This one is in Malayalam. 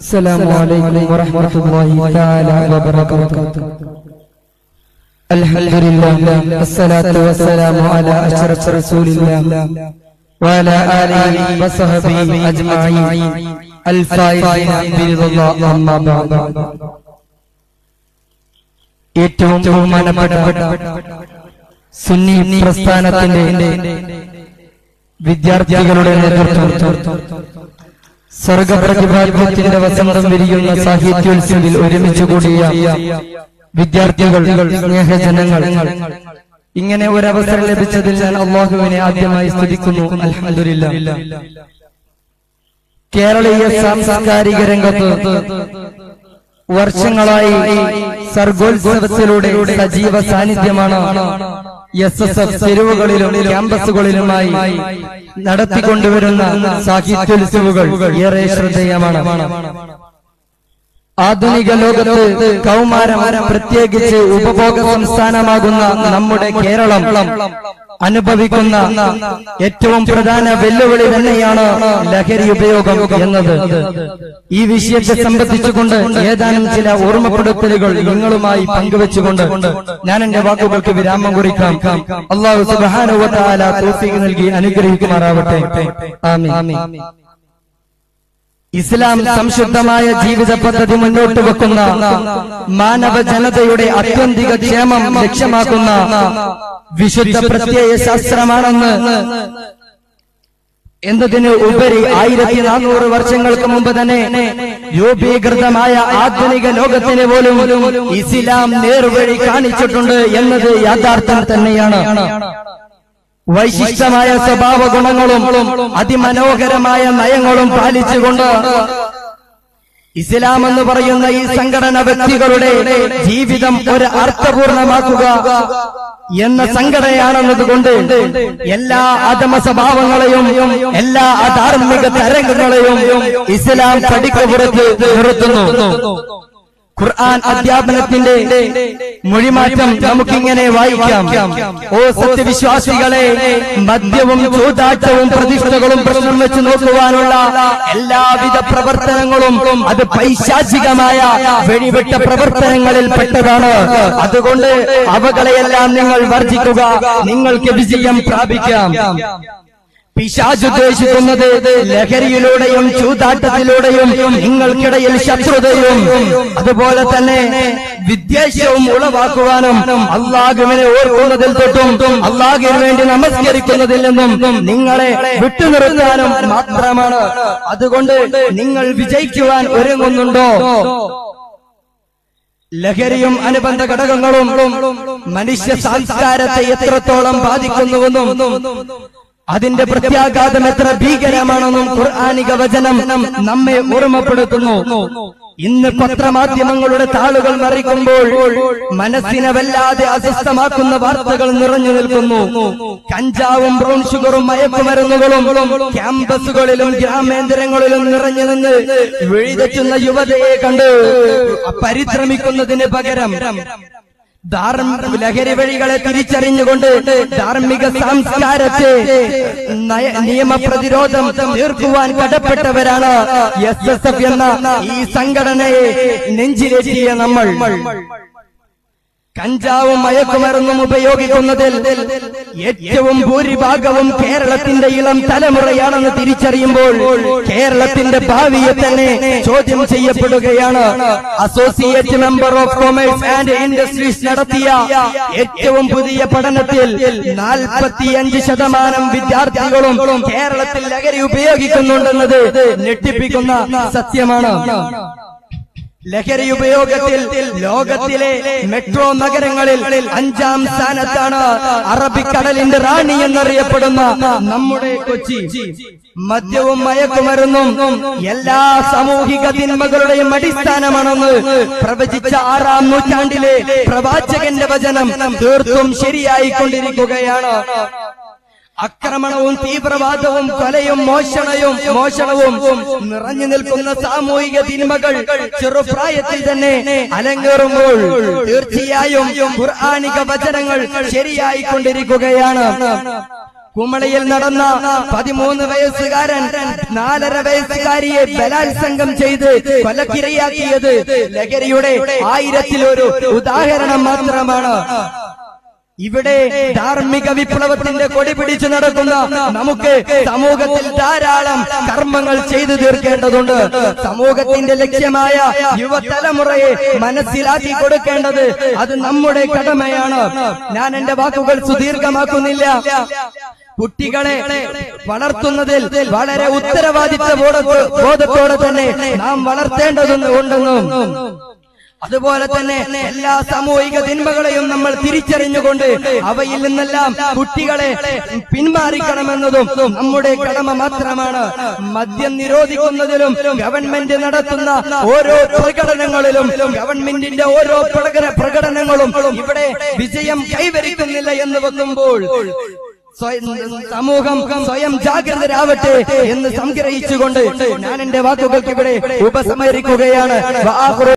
السلام عليكم ورحمة الله تعالى وبركاته الحمد لله والصلاة والسلام على أشرف رسول الله وعلى آله وصحبه أجمعين الفائزين برضا الله أما بعد ഏറ്റവും ബഹുമാനപ്പെട്ട സുന്നി പ്രസ്ഥാനത്തിന്റെ വിദ്യാർത്ഥികളുടെ നേതൃത്വം സർഗപ്രതിഭാത്യത്തിന്റെ വസന്തം വിരിയുന്ന സാഹിത്യോത്സവിൽ ഒരുമിച്ച് കൂടിയ വിദ്യാർത്ഥികൾ സ്നേഹജനങ്ങൾ ഇങ്ങനെ ഒരവസരം ലഭിച്ചതിൽ ഞാൻ അള്ളാഹുവിനെ ആദ്യമായി സ്തുതിക്കുന്നു അൽഹംദുലില്ലാ കേരളീയ സാംസ്കാരിക രംഗത്ത് വർഷങ്ങളായി സർഗോത്സവത്തിലൂടെ സജീവ സാന്നിധ്യമാണ് എസ് എസ് എഫ് തെരുവുകളിലും ക്യാമ്പസുകളിലുമായി നടത്തിക്കൊണ്ടുവരുന്ന സാഹിത്യോത്സവുകൾ ഏറെ ശ്രദ്ധേയമാണ് ആധുനിക ലോകത്ത് കൗമാരം പ്രത്യേകിച്ച് ഉപഭോഗ സംസ്ഥാനമാകുന്ന നമ്മുടെ കേരളം അനുഭവിക്കുന്ന ഏറ്റവും പ്രധാന വെല്ലുവിളി തന്നെയാണ് ലഹരി ഉപയോഗം എന്നത് ഈ വിഷയത്തെ സംബന്ധിച്ചുകൊണ്ട് ഏതാനും ചില ഓർമ്മപ്പെടുത്തലുകൾ നിങ്ങളുമായി പങ്കുവെച്ചുകൊണ്ട് ഞാൻ എന്റെ വാക്കുകൾക്ക് വിരാമം കുറിക്കാം അള്ളാഹു സുബാനുവല തോഫിക്ക് നൽകി അനുഗ്രഹിക്കുമാറാവട്ടെ ആമീൻ ഇസ്ലാം സംശുദ്ധമായ ജീവിത പദ്ധതി മുന്നോട്ട് വെക്കുന്ന മാനവ ജനതയുടെ അത്യന്തിക ക്ഷേമം ലക്ഷ്യമാക്കുന്ന വിശുദ്ധ പ്രത്യയ ശാസ്ത്രമാണെന്ന് എന്നതിന് ഉപരി ആയിരത്തി നാനൂറ് വർഷങ്ങൾക്ക് മുമ്പ് തന്നെ രൂപീകൃതമായ ആധുനിക ലോകത്തിന് പോലും ഇസ്ലാം നേർവഴി കാണിച്ചിട്ടുണ്ട് എന്നത് യാഥാർത്ഥ്യം തന്നെയാണ് വൈശിഷ്ടമായ സ്വഭാവ ഗുണങ്ങളും അതിമനോഹരമായ നയങ്ങളും പാലിച്ചുകൊണ്ട് ഇസ്ലാം എന്ന് പറയുന്ന ഈ സംഘടന വ്യക്തികളുടെ ജീവിതം ഒരു അർത്ഥപൂർണമാക്കുക എന്ന സംഘടനയാണെന്നതുകൊണ്ട് എല്ലാ അധമ സ്വഭാവങ്ങളെയും എല്ലാ അധാർമിക തരംഗങ്ങളെയും ഇസ്ലാം കടിക്കപുറത്ത് നിർത്തുന്നു ഖുർആൻ അധ്യാപനത്തിന്റെ മൊഴിമാറ്റം നമുക്കിങ്ങനെ വായിക്കാം ഓ സത്യവിശ്വാസികളെ മദ്യവും ചൂതാട്ടവും പ്രതിഷ്ഠകളും പ്രശ്നം വെച്ച് നോക്കുവാനുള്ള എല്ലാവിധ പ്രവർത്തനങ്ങളും അത് പൈശാചികമായ വെടിവെട്ട പ്രവർത്തനങ്ങളിൽ പെട്ടതാണ് അതുകൊണ്ട് അവകളെയെല്ലാം നിങ്ങൾ വർജിക്കുക നിങ്ങൾക്ക് വിജയം പ്രാപിക്കാം പിശാജ് ഉദ്ദേശിക്കുന്നത് ലഹരിയിലൂടെയും ചൂതാട്ടത്തിലൂടെയും നിങ്ങൾക്കിടയിൽ ശത്രുതയും അതുപോലെ തന്നെ വിദ്വേഷവും ഉളവാക്കുവാനും അള്ളാഹുവിനെ ഓർക്കുന്നതിൽ തൊട്ടും അള്ളാഹുവിന് വേണ്ടി നമസ്കരിക്കുന്നതിൽ നിന്നും നിങ്ങളെ വിട്ടുനിർത്താനും മാത്രമാണ് അതുകൊണ്ട് നിങ്ങൾ വിജയിക്കുവാൻ ഒരുങ്ങുന്നുണ്ടോ ലഹരിയും അനുബന്ധ ഘടകങ്ങളും മനുഷ്യ സംസ്കാരത്തെ എത്രത്തോളം ബാധിക്കുന്നുവെന്നും അതിന്റെ പ്രത്യാഘാതം എത്ര ഭീകരമാണെന്നും ഖുർആാനിക വചനം നമ്മെ ഓർമ്മപ്പെടുത്തുന്നു ഇന്ന് പത്രമാധ്യമങ്ങളുടെ താളുകൾ മറിക്കുമ്പോൾ മനസ്സിനെ വല്ലാതെ അസ്വസ്ഥമാക്കുന്ന വാർത്തകൾ നിറഞ്ഞു നിൽക്കുന്നു കഞ്ചാവും ബ്രൗൺ ഷുഗറും മയക്കുമരുന്നുകളും ക്യാമ്പസുകളിലും ഗ്രാമേന്ദ്രങ്ങളിലും നിറഞ്ഞു നിന്ന് വെഴിതെറ്റുന്ന യുവതയെ കണ്ട് പരിശ്രമിക്കുന്നതിന് പകരം ധാർമ്മിക ലഹരി വഴികളെ തിരിച്ചറിഞ്ഞുകൊണ്ട് ധാർമ്മിക സംസ്കാരത്തെ നയ നിയമപ്രതിരോധം തീർക്കുവാൻ കടപ്പെട്ടവരാണ് എസ് എസ് എഫ് എന്ന ഈ സംഘടനയെ നെഞ്ചിലേറ്റിയ നമ്മൾ കഞ്ചാവും മയക്കുമരുന്നും ഉപയോഗിക്കുന്നതിൽ ഏറ്റവും ഭൂരിഭാഗവും കേരളത്തിന്റെ ഇളം തലമുറയാണെന്ന് തിരിച്ചറിയുമ്പോൾ കേരളത്തിന്റെ ഭാവിയെ തന്നെ ചോദ്യം ചെയ്യപ്പെടുകയാണ് associate member of commerce and industries നടത്തിയ ഏറ്റവും പുതിയ പഠനത്തിൽ നാൽപ്പത്തിയഞ്ച് ശതമാനം വിദ്യാർത്ഥികളും കേരളത്തിൽ ലഹരി ഉപയോഗിക്കുന്നുണ്ടെന്നത് ഞെട്ടിപ്പിക്കുന്ന സത്യമാണ് ലഹരി ഉപയോഗത്തിൽ ലോകത്തിലെ മെട്രോ നഗരങ്ങളിൽ അഞ്ചാം സ്ഥാനത്താണ് അറബിക്കടലിന്റെ റാണി എന്നറിയപ്പെടുന്ന നമ്മുടെ കൊച്ചി മദ്യവും മയക്കുമരുന്നും എല്ലാ സാമൂഹിക തിന്മകളുടെയും അടിസ്ഥാനമാണെന്ന് പ്രവചിച്ച ആറാം നൂറ്റാണ്ടിലെ പ്രവാചകന്റെ വചനം തീർത്തും ശരിയായിക്കൊണ്ടിരിക്കുകയാണ് ആക്രമണവും തീവ്രവാദവും കൊലയും മോഷണയും മോഷണവും നിറഞ്ഞു നിൽക്കുന്ന സാമൂഹിക തിന്മകൾ ചെറുപ്രായത്തിൽ തന്നെ അലങ്ങേറുമ്പോൾ തീർച്ചയായും ഖുർആാനിക വചനങ്ങൾ ശരിയായിക്കൊണ്ടിരിക്കുകയാണ് കുമളിയിൽ നടന്ന പതിമൂന്ന് വയസ്സുകാരൻ നാലര വയസ്സുകാരിയെ ബലാത്സംഗം ചെയ്ത് കൊലക്കിരയാക്കിയത് ലഹരിയുടെ ആയിരത്തിലൊരു ഉദാഹരണം മാത്രമാണ് ഇവിടെ ധാർമ്മിക വിപ്ലവത്തിന്റെ കൊടി പിടിച്ചു നടക്കുന്ന നമുക്ക് സമൂഹത്തിൽ ധാരാളം കർമ്മങ്ങൾ ചെയ്തു തീർക്കേണ്ടതുണ്ട് സമൂഹത്തിന്റെ ലക്ഷ്യമായ യുവതലമുറയെ മനസ്സിലാക്കി കൊടുക്കേണ്ടത് അത് നമ്മുടെ കടമയാണ് ഞാൻ എന്റെ വാക്കുകൾ സുദീർഘമാക്കുന്നില്ല കുട്ടികളെ വളർത്തുന്നതിൽ വളരെ ഉത്തരവാദിത്ത ബോധ- ബോധത്തോടെ തന്നെ നാം വളർത്തേണ്ടതുണ്ടെന്നും അതുപോലെ തന്നെ എല്ലാ സാമൂഹിക തിന്മകളെയും നമ്മൾ തിരിച്ചറിഞ്ഞുകൊണ്ട് അവയിൽ നിന്നെല്ലാം കുട്ടികളെ പിന്മാറിക്കണമെന്നതും നമ്മുടെ കടമ മാത്രമാണ് മദ്യം നിരോധിക്കുന്നതിലും ഗവൺമെന്റ് നടത്തുന്ന ഓരോ പ്രകടനങ്ങളിലും ഗവൺമെന്റിന്റെ ഓരോ പ്രകടന പ്രകടനങ്ങളും ഇവിടെ വിജയം കൈവരിക്കുന്നില്ല എന്ന് വെക്കുമ്പോൾ സ്വയം സമൂഹം സ്വയം ജാഗ്രതരാവട്ടെ എന്ന് സംഗ്രഹിച്ചുകൊണ്ട് ഞാൻ എന്റെ വാക്കുകൾക്ക് ഇവിടെ ഉപസംഹരിക്കുകയാണ് വാ-